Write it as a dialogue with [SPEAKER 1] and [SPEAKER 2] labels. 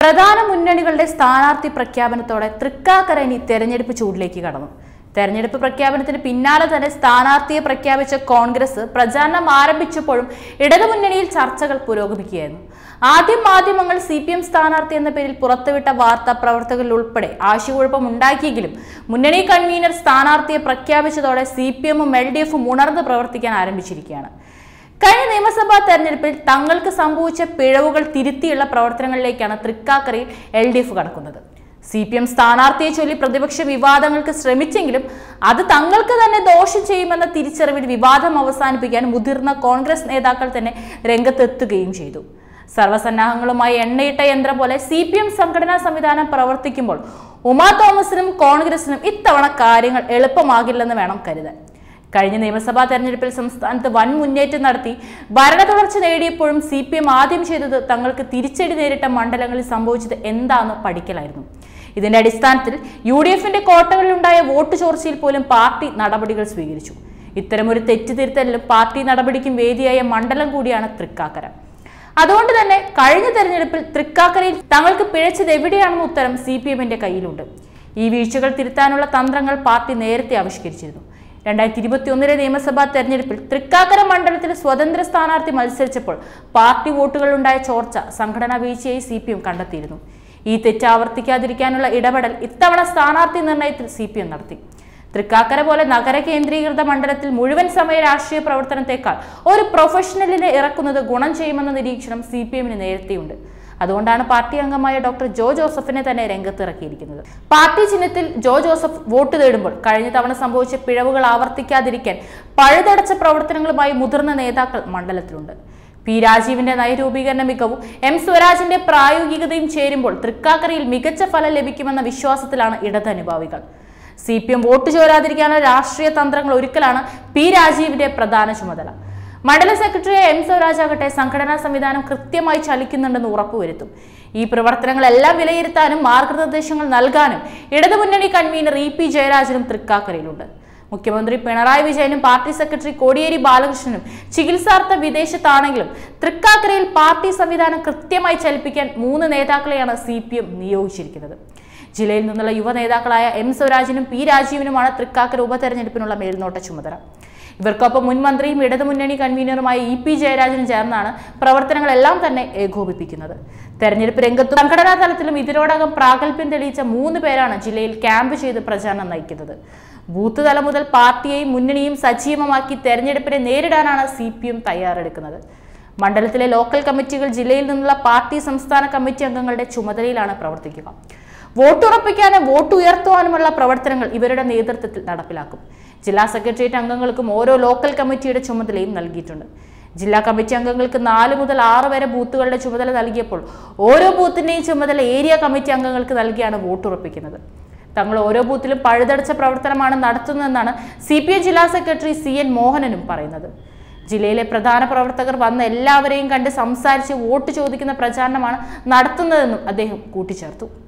[SPEAKER 1] പ്രധാന മുന്നണികളുടെ സ്ഥാനാർത്ഥി പ്രഖ്യാപനത്തോടെ തൃക്കാക്കര ഇനി തെരഞ്ഞെടുപ്പ് ചൂടിലേക്ക് കടന്നു തെരഞ്ഞെടുപ്പ് പ്രഖ്യാപനത്തിന് പിന്നാലെ തന്നെ സ്ഥാനാർത്ഥിയെ പ്രഖ്യാപിച്ച കോൺഗ്രസ് പ്രചാരണം ആരംഭിച്ചപ്പോഴും ഇടതുമുന്നണിയിൽ ചർച്ചകൾ പുരോഗമിക്കുകയായിരുന്നു ആദ്യം മാധ്യമങ്ങൾ സി പി എം സ്ഥാനാർത്ഥി എന്ന പേരിൽ പുറത്തുവിട്ട വാർത്താ പ്രവർത്തകരിൽ ഉൾപ്പെടെ ആശയക്കുഴപ്പം ഉണ്ടാക്കിയെങ്കിലും മുന്നണി കൺവീനർ സ്ഥാനാർത്ഥിയെ പ്രഖ്യാപിച്ചതോടെ സി പി എമ്മും എൽ ഡി എഫും ഉണർന്ന് പ്രവർത്തിക്കാൻ ആരംഭിച്ചിരിക്കുകയാണ് കഴിഞ്ഞ നിയമസഭാ തെരഞ്ഞെടുപ്പിൽ തങ്ങൾക്ക് സംഭവിച്ച പിഴവുകൾ തിരുത്തിയുള്ള പ്രവർത്തനങ്ങളിലേക്കാണ് തൃക്കാക്കരയിൽ എൽ ഡി എഫ് കടക്കുന്നത് സി പി എം സ്ഥാനാർത്ഥിയെ ചൊല്ലി പ്രതിപക്ഷ വിവാദങ്ങൾക്ക് ശ്രമിച്ചെങ്കിലും അത് തങ്ങൾക്ക് തന്നെ ദോഷം ചെയ്യുമെന്ന തിരിച്ചറിവിൽ വിവാദം അവസാനിപ്പിക്കാൻ മുതിർന്ന കോൺഗ്രസ് നേതാക്കൾ തന്നെ രംഗത്തെത്തുകയും ചെയ്തു സർവ്വസന്നാഹങ്ങളുമായി എണ്ണയിട്ട യന്ത്രം പോലെ സി പി എം സംഘടനാ സംവിധാനം പ്രവർത്തിക്കുമ്പോൾ ഉമാ തോമസിനും കോൺഗ്രസിനും ഇത്തവണ കാര്യങ്ങൾ എളുപ്പമാകില്ലെന്ന് വേണം കരുതാൻ കഴിഞ്ഞ നിയമസഭാ തെരഞ്ഞെടുപ്പിൽ സംസ്ഥാനത്ത് വൻ മുന്നേറ്റം നടത്തി ഭരണ തുടർച്ച നേടിയപ്പോഴും സി പി എം ആദ്യം ചെയ്തത് തങ്ങൾക്ക് തിരിച്ചടി നേരിട്ട മണ്ഡലങ്ങളിൽ സംഭവിച്ചത് എന്താണെന്ന് പഠിക്കലായിരുന്നു ഇതിന്റെ അടിസ്ഥാനത്തിൽ യു ഡി എഫിന്റെ കോട്ടകളിലുണ്ടായ വോട്ട് ചോർച്ചയിൽ പോലും പാർട്ടി നടപടികൾ സ്വീകരിച്ചു ഇത്തരമൊരു തെറ്റുതിരുത്തലിലും പാർട്ടി നടപടിക്കും വേദിയായ മണ്ഡലം കൂടിയാണ് തൃക്കാക്കര അതുകൊണ്ട് തന്നെ കഴിഞ്ഞ തെരഞ്ഞെടുപ്പിൽ തൃക്കാക്കരയിൽ തങ്ങൾക്ക് പിഴച്ചത് എവിടെയാണെന്ന ഉത്തരം സി പി എമ്മിന്റെ കയ്യിലുണ്ട് ഈ വീഴ്ചകൾ തിരുത്താനുള്ള തന്ത്രങ്ങൾ പാർട്ടി നേരത്തെ ആവിഷ്കരിച്ചിരുന്നു രണ്ടായിരത്തി ഇരുപത്തി ഒന്നിലെ നിയമസഭാ തെരഞ്ഞെടുപ്പിൽ തൃക്കാക്കര മണ്ഡലത്തിൽ സ്വതന്ത്ര സ്ഥാനാർത്ഥി മത്സരിച്ചപ്പോൾ പാർട്ടി വോട്ടുകളുണ്ടായ ചോർച്ച സംഘടനാ വീഴ്ചയായി സി പി എം കണ്ടെത്തിയിരുന്നു ഈ തെറ്റ് ആവർത്തിക്കാതിരിക്കാനുള്ള ഇടപെടൽ ഇത്തവണ സ്ഥാനാർത്ഥി നിർണയത്തിൽ സി പി എം നടത്തി തൃക്കാക്കര പോലെ നഗര കേന്ദ്രീകൃത മണ്ഡലത്തിൽ മുഴുവൻ സമയ രാഷ്ട്രീയ പ്രവർത്തനത്തെക്കാൾ ഒരു പ്രൊഫഷണലിനെ ഇറക്കുന്നത് ഗുണം ചെയ്യുമെന്ന നിരീക്ഷണം സി പി എമ്മിന് നേരത്തെയുണ്ട് അതുകൊണ്ടാണ് പാർട്ടി അംഗമായ ഡോക്ടർ ജോ ജോസഫിനെ തന്നെ രംഗത്തിറക്കിയിരിക്കുന്നത് പാർട്ടി ചിഹ്നത്തിൽ ജോ ജോസഫ് വോട്ട് തേടുമ്പോൾ കഴിഞ്ഞ തവണ സംഭവിച്ച പിഴവുകൾ ആവർത്തിക്കാതിരിക്കാൻ പഴുതടച്ച പ്രവർത്തനങ്ങളുമായി മുതിർന്ന നേതാക്കൾ മണ്ഡലത്തിലുണ്ട് പി രാജീവിന്റെ നയരൂപീകരണ മികവും എം സ്വരാജിന്റെ പ്രായോഗികതയും ചേരുമ്പോൾ തൃക്കാക്കരയിൽ മികച്ച ഫലം ലഭിക്കുമെന്ന വിശ്വാസത്തിലാണ് ഇടത് അനുഭാവികൾ സി പി എം വോട്ട് ചോരാതിരിക്കാനുള്ള രാഷ്ട്രീയ തന്ത്രങ്ങൾ ഒരുക്കലാണ് പി രാജീവിന്റെ പ്രധാന ചുമതല മണ്ഡല സെക്രട്ടറി എം സ്വരാജ് ആകട്ടെ സംഘടനാ സംവിധാനം കൃത്യമായി ചലിക്കുന്നുണ്ടെന്ന് ഉറപ്പുവരുത്തും ഈ പ്രവർത്തനങ്ങളെല്ലാം വിലയിരുത്താനും മാർഗനിർദ്ദേശങ്ങൾ നൽകാനും ഇടതുമുന്നണി കൺവീനർ ഇ പി ജയരാജനും തൃക്കാക്കരയിലുണ്ട് മുഖ്യമന്ത്രി പിണറായി വിജയനും പാർട്ടി സെക്രട്ടറി കോടിയേരി ബാലകൃഷ്ണനും ചികിത്സാർത്ഥ വിദേശത്താണെങ്കിലും തൃക്കാക്കരയിൽ പാർട്ടി സംവിധാനം കൃത്യമായി ചലിപ്പിക്കാൻ മൂന്ന് നേതാക്കളെയാണ് സി പി എം നിയോഗിച്ചിരിക്കുന്നത് ജില്ലയിൽ നിന്നുള്ള യുവ നേതാക്കളായ എം സ്വരാജിനും പി രാജീവിനുമാണ് തൃക്കാക്കര ഉപതെരഞ്ഞെടുപ്പിനുള്ള മേൽനോട്ട ചുമതല ഇവർക്കൊപ്പം മുൻ മന്ത്രിയും ഇടതുമുന്നണി കൺവീനറുമായ ഇ പി ജയരാജനും ചേർന്നാണ് പ്രവർത്തനങ്ങളെല്ലാം തന്നെ ഏകോപിപ്പിക്കുന്നത് തെരഞ്ഞെടുപ്പ് രംഗത്തും സംഘടനാ തലത്തിലും ഇതിനോടകം പ്രാഗൽഭ്യം തെളിയിച്ച മൂന്ന് പേരാണ് ജില്ലയിൽ ക്യാമ്പ് ചെയ്ത് പ്രചാരണം നയിക്കുന്നത് ബൂത്ത് തലം മുതൽ പാർട്ടിയെയും മുന്നണിയും സജീവമാക്കി തെരഞ്ഞെടുപ്പിനെ നേരിടാനാണ് സി പി എം തയ്യാറെടുക്കുന്നത് മണ്ഡലത്തിലെ ലോക്കൽ കമ്മിറ്റികൾ ജില്ലയിൽ നിന്നുള്ള പാർട്ടി സംസ്ഥാന കമ്മിറ്റി അംഗങ്ങളുടെ ചുമതലയിലാണ് പ്രവർത്തിക്കുക വോട്ടുറപ്പിക്കാനും വോട്ട് ഉയർത്തുവാനുമുള്ള പ്രവർത്തനങ്ങൾ ഇവരുടെ നേതൃത്വത്തിൽ നടപ്പിലാക്കും ജില്ലാ സെക്രട്ടേറിയറ്റ് അംഗങ്ങൾക്കും ഓരോ ലോക്കൽ കമ്മിറ്റിയുടെ ചുമതലയും നൽകിയിട്ടുണ്ട് ജില്ലാ കമ്മിറ്റി അംഗങ്ങൾക്ക് നാല് മുതൽ ആറ് വരെ ബൂത്തുകളുടെ ചുമതല നൽകിയപ്പോൾ ഓരോ ബൂത്തിന്റെയും ചുമതല ഏരിയ കമ്മിറ്റി അംഗങ്ങൾക്ക് നൽകിയാണ് വോട്ടുറപ്പിക്കുന്നത് തങ്ങൾ ഓരോ ബൂത്തിലും പഴുതടച്ച പ്രവർത്തനമാണ് നടത്തുന്നതെന്നാണ് സി പി എം ജില്ലാ സെക്രട്ടറി സി എൻ മോഹനനും പറയുന്നത് ജില്ലയിലെ പ്രധാന പ്രവർത്തകർ വന്ന എല്ലാവരെയും കണ്ട് സംസാരിച്ച് വോട്ട് ചോദിക്കുന്ന പ്രചാരണമാണ് നടത്തുന്നതെന്നും അദ്ദേഹം കൂട്ടിച്ചേർത്തു